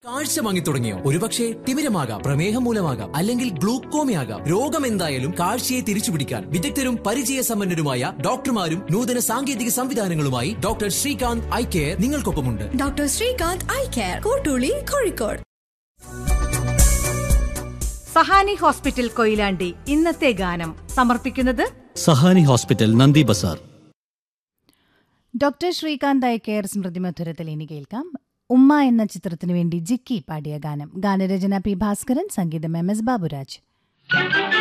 കാഴ്ച വാങ്ങി തുടങ്ങിയോ ഒരുപക്ഷെ തിമിരമാകാം പ്രമേഹം മൂലമാകാം അല്ലെങ്കിൽ ഗ്ലൂക്കോമയാകാം രോഗം എന്തായാലും കാഴ്ചയെ തിരിച്ചുപിടിക്കാൻ വിദഗ്ധരും പരിചയസമ്പന്നരുമായ ഡോക്ടർമാരും നൂതന സാങ്കേതിക സംവിധാനങ്ങളുമായി ഡോക്ടർ ശ്രീകാന്ത് ഐ കെയർ നിങ്ങൾക്കൊപ്പമുണ്ട് doctor Sreekanth eye care Kottooli Kozhikode Sahani hospital Koyilandy ഇന്നത്തെ ഗാനം സമർപ്പിക്കുന്നത് Sahani hospital Nandi Bazar doctor Sreekanth care സ്മൃതി മധുരത്തിൽ ഇനി കേൾക്കാം ഉമ്മ എന്ന ചിത്രത്തിനു വേണ്ടി ജിക്കി പാടിയ ഗാനം ഗാനരചന പി ഭാസ്കരൻ സംഗീതം എം എസ് ബാബുരാജ്